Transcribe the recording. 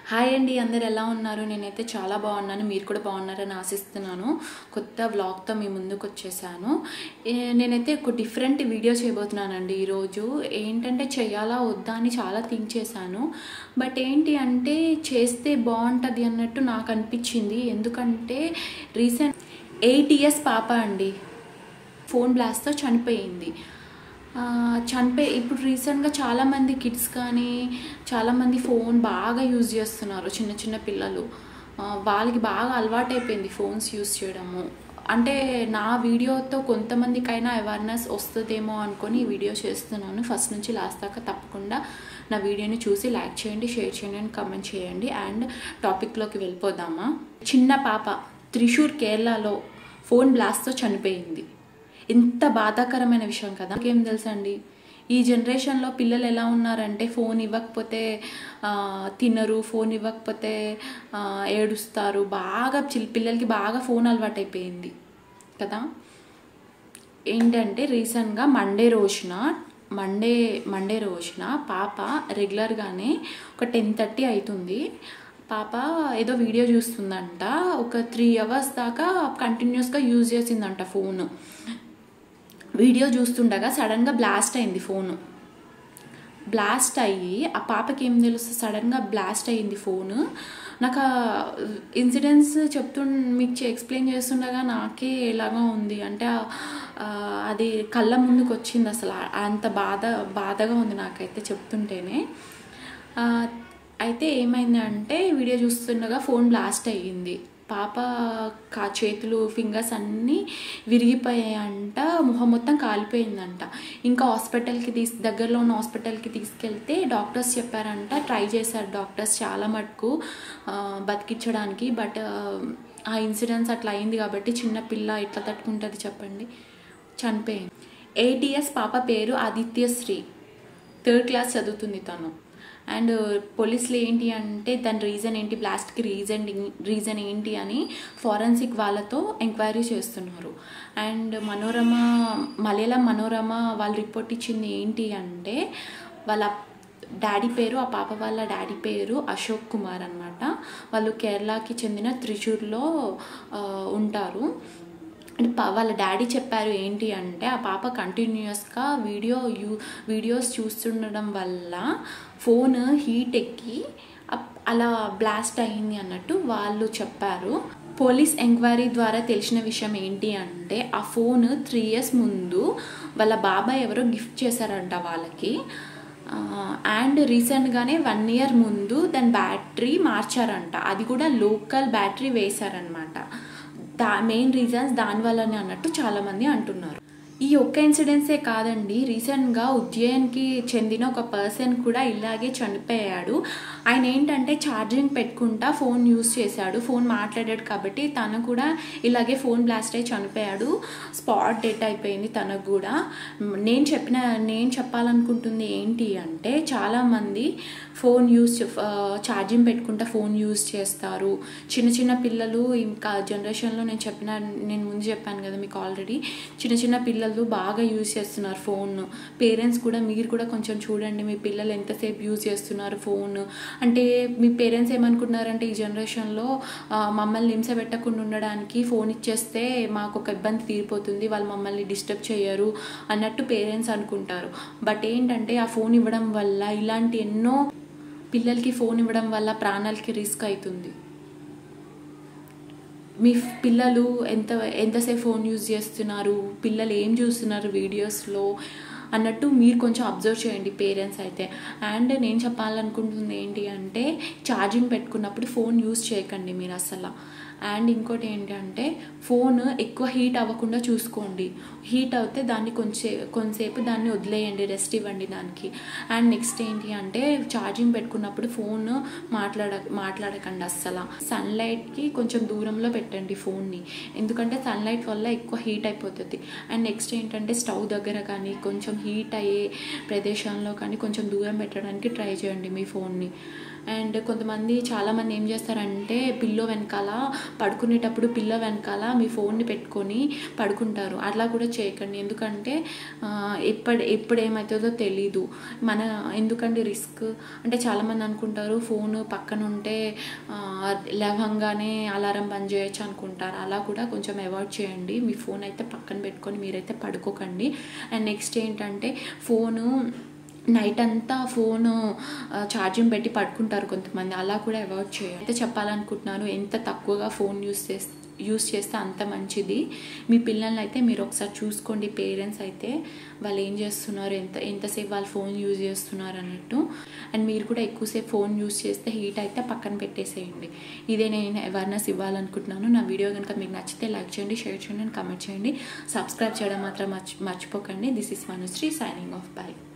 hi అండి అందరు ఎలా ఉన్నారు నేనైతే చాలా బాగున్నాను మీరు కూడా బాగున్నారని ఆశిస్తున్నాను కొత్త వ్లాగ్తో మీ ముందుకు వచ్చేసాను ఏ- నేనైతే ఒక డిఫరెంట్ వీడియో చేయబోతున్నానండి ఈరోజు ఏంటంటే చేయాలా వద్దా అని చాలా థింక్ చేశాను బట్ ఏంటి అంటే చేస్తే బాగుంటుంది అన్నట్టు నాకు అనిపించింది ఎందుకంటే రీసెంట్ ఎయిట్ ఇయర్స్ పాప అండి ఫోన్ బ్లాస్ట్తో చనిపోయింది ఆ, చనిపోయి ఇప్పుడు రీసెంట్గా చాలామంది కిడ్స్ కానీ చాలామంది ఫోన్ బాగా యూజ్ చేస్తున్నారు చిన్న చిన్న పిల్లలు ఆ, వాళ్ళకి బాగా అలవాటైపోయింది ఫోన్స్ యూజ్ చేయడము అంటే నా వీడియోతో కొంతమందికైనా అవేర్నెస్ వస్తుందేమో అనుకొని ఈ వీడియో చేస్తున్నాను ఫస్ట్ నుంచి లాస్ట్ దాకా తప్పకుండా నా వీడియోని చూసి లైక్ చేయండి షేర్ చేయండి అండ్ కమెంట్ చేయండి అండ్ టాపిక్లోకి వెళ్ళిపోదామా చిన్న పాప త్రిశూర్ కేరళలో ఫోన్ బ్లాస్ట్తో చనిపోయింది ఎంత బాధాకరమైన విషయం కదా నాకేం తెలుసండి ఈ జనరేషన్లో పిల్లలు ఎలా ఉన్నారంటే ఫోన్ ఇవ్వకపోతే ఆ, తినరు ఫోన్ ఇవ్వకపోతే ఆ, ఏడుస్తారు బాగా చిల్ పిల్లలకి బాగా ఫోన్ అలవాటైపోయింది కదా ఏంటంటే రీసెంట్గా మండే రోజున మండే మండే రోజున పాప రెగ్యులర్గానే ఒక టెన్ థర్టీ అవుతుంది పాప ఏదో వీడియో చూస్తుందంట ఒక త్రీ అవర్స్ దాకా కంటిన్యూస్గా యూజ్ చేసిందంట ఫోను వీడియో చూస్తుండగా సడన్గా బ్లాస్ట్ అయింది ఫోను బ్లాస్ట్ అయ్యి ఆ పాపకి ఏం తెలుసు సడన్గా బ్లాస్ట్ అయ్యింది ఫోన్ నాకు ఇన్సిడెంట్స్ చెప్తు మీకు ఎక్స్ప్లెయిన్ చేస్తుండగా నాకే ఎలాగో ఉంది అంటే ఆ, అది కళ్ళ ముందుకు వచ్చింది అసలు అంత బాధ బాధగా ఉంది నాకైతే చెప్తుంటేనే ఆ, అయితే ఏమైంది అంటే వీడియో చూస్తుండగా ఫోన్ బ్లాస్ట్ అయ్యింది పాప కా చేతులు ఫింగర్స్ అన్నీ విరిగిపోయాయంట మొహం మొత్తం కాలిపోయిందంట ఇంకా హాస్పిటల్కి తీస్ దగ్గరలో ఉన్న హాస్పిటల్కి తీసుకెళ్తే డాక్టర్స్ చెప్పారంట ట్రై చేశారు డాక్టర్స్ చాలా మటుకు ఆ, బతికించడానికి బట్ ఆ ఇన్సిడెంట్స్ అట్లా అయింది కాబట్టి చిన్న పిల్ల ఎట్లా తట్టుకుంటుంది చెప్పండి చనిపోయింది ఎయిట్ ఇయర్స్ పాప పేరు ఆదిత్యశ్రీ థర్డ్ క్లాస్ చదువుతుంది తను అండ్ పోలీసులు ఏంటి అంటే దాని రీజన్ ఏంటి బ్లాస్ట్కి రీజన్ రీజన్ ఏంటి అని ఫారెన్సిక్ వాళ్ళతో ఎంక్వైరీ చేస్తున్నారు అండ్ మనోరమ మలయాళం మనోరమ వాళ్ళు రిపోర్ట్ ఇచ్చింది ఏంటి అంటే వాళ్ళ డాడీ పేరు ఆ పాప వాళ్ళ డాడీ పేరు అశోక్ కుమార్ అనమాట వాళ్ళు కేరళకి చెందిన త్రిచూర్లో ఆ, ఉంటారు అంటే పా- వాళ్ళ డాడీ చెప్పారు ఏంటి అంటే ఆ పాప కంటిన్యూస్గా వీడియో యూ వీడియోస్ చూస్తుండడం వల్ల ఫోన్ హీట్ ఎక్కి అప్- అలా బ్లాస్ట్ అయింది అన్నట్టు వాళ్ళు చెప్పారు పోలీస్ ఎంక్వైరీ ద్వారా తెలిసిన విషయం ఏంటి అంటే ఆ ఫోన్ త్రీ ఇయర్స్ ముందు వాళ్ళ బాబాయ్ ఎవరో గిఫ్ట్ చేశారంట వాళ్ళకి అండ్ రీసెంట్గానే వన్ ఇయర్ ముందు దాని బ్యాటరీ మార్చారంట అది కూడా లోకల్ బ్యాటరీ వేశారనమాట దా మెయిన్ రీజన్స్ దానివల్లనే అన్నట్టు చాలామంది అంటున్నారు ఈ ఒక్క ఇన్సిడెన్సే కాదండి రీసెంట్గా ఉజ్జయిన్కి చెందిన ఒక పర్సన్ కూడా ఇలాగే చనిపోయాడు ఆయన ఏంటంటే ఛార్జింగ్ పెట్టుకుంటా ఫోన్ యూస్ చేశాడు ఫోన్ మాట్లాడాడు కాబట్టి తను కూడా ఇలాగే ఫోన్ బ్లాస్ట్ అయి చనిపోయాడు స్పాట్ డెట్ అయిపోయింది తనకు కూడా నేను చెప్పిన నేను చెప్పాలనుకుంటుంది ఏంటి అంటే చాలామంది ఫోన్ యూస్ ఛార్జింగ్ పెట్టుకుంటా ఫోన్ యూస్ చేస్తారు చిన్న చిన్న పిల్లలు ఇంకా జనరేషన్లో నేను చెప్పిన నేను ముందు చెప్పాను కదా మీకు ఆల్రెడీ చిన్న చిన్న పిల్లలు బాగా యూజ్ చేస్తున్నారు ఫోన్ పేరెంట్స్ కూడా మీరు కూడా కొంచెం చూడండి మీ పిల్లలు ఎంతసేపు యూజ్ చేస్తున్నారు ఫోన్ అంటే మీ పేరెంట్స్ ఏమనుకుంటున్నారంటే ఈ జనరేషన్లో ఆ, మమ్మల్ని హింస పెట్టకుండా ఉండడానికి ఫోన్ ఇచ్చేస్తే మాకు ఒక ఇబ్బంది తీరిపోతుంది వాళ్ళు మమ్మల్ని డిస్టర్బ్ చేయరు అన్నట్టు పేరెంట్స్ అనుకుంటారు బట్ ఏంటంటే ఆ ఫోన్ ఇవ్వడం వల్ల ఇలాంటి ఎన్నో పిల్లలకి ఫోన్ ఇవ్వడం వల్ల ప్రాణాలకి రిస్క్ అవుతుంది మీ పిల్లలు ఎంత ఎంతసేపు ఫోన్ యూజ్ చేస్తున్నారు పిల్లలు ఏం చూస్తున్నారు వీడియోస్లో అన్నట్టు మీరు కొంచెం అబ్జర్వ్ చేయండి పేరెంట్స్ అయితే అండ్ నేను చెప్పాలనుకుంటుంది ఏంటి అంటే ఛార్జింగ్ పెట్టుకున్నప్పుడు ఫోన్ యూజ్ చేయకండి మీరు అసలు అండ్ ఇంకోటి ఏంటంటే ఫోన్ ఎక్కువ హీట్ అవ్వకుండా చూసుకోండి హీట్ అవుతే దాన్ని కొంచెం కొంతసేపు దాన్ని వదిలేయండి రెస్ట్ ఇవ్వండి దానికి అండ్ నెక్స్ట్ ఏంటి అంటే ఛార్జింగ్ పెట్టుకున్నప్పుడు ఫోన్ మాట్లాడ మాట్లాడకండి అస్సలు సన్లైట్కి కొంచెం దూరంలో పెట్టండి ఫోన్ని ఎందుకంటే సన్లైట్ వల్ల ఎక్కువ హీట్ అయిపోతుంది అండ్ నెక్స్ట్ ఏంటంటే స్టవ్ దగ్గర కానీ కొంచెం హీట్ అయ్యే ప్రదేశంలో కానీ కొంచెం దూరం పెట్టడానికి ట్రై చేయండి మీ ఫోన్ని అండ్ కొంతమంది చాలామంది ఏం చేస్తారంటే పిల్లో వెనకాల పడుకునేటప్పుడు పిల్లో వెనకాల మీ ఫోన్ని పెట్టుకొని పడుకుంటారు అట్లా కూడా చేయకండి ఎందుకంటే ఆ, ఎప్పుడు ఎప్పుడు ఏమవుతుందో తెలీదు మన ఎందుకంటే రిస్క్ అంటే చాలామంది అనుకుంటారు ఫోన్ పక్కన ఉంటే ఆ, లేవంగానే అలారం బంద్ చేయొచ్చు అనుకుంటారు అలా కూడా కొంచెం అవాయిడ్ చేయండి మీ ఫోన్ అయితే పక్కన పెట్టుకొని మీరైతే పడుకోకండి అండ్ నెక్స్ట్ ఏంటంటే ఫోను నైట్ అంతా ఫోను ఛార్జింగ్ పెట్టి పడుకుంటారు కొంతమంది అలా కూడా అవాయిడ్ చేయండి అయితే చెప్పాలనుకుంటున్నాను ఎంత తక్కువగా ఫోన్ యూస్ చేస్తే యూస్ చేస్తే అంత మంచిది మీ పిల్లల్ని అయితే మీరు ఒకసారి చూసుకోండి పేరెంట్స్ అయితే వాళ్ళు ఏం చేస్తున్నారు ఎంత ఎంతసేపు వాళ్ళు ఫోన్ యూజ్ చేస్తున్నారు అన్నట్టు అండ్ మీరు కూడా ఎక్కువసేపు ఫోన్ యూజ్ చేస్తే హీట్ అయితే పక్కన పెట్టేసేయండి ఇదే నేను అవేర్నెస్ ఇవ్వాలనుకుంటున్నాను నా వీడియో కనుక మీకు నచ్చితే లైక్ చేయండి షేర్ చేయండి అండ్ కమెంట్ చేయండి సబ్స్క్రైబ్ చేయడం మాత్రం మర్చి మర్చిపోకండి this is Manushri signing off by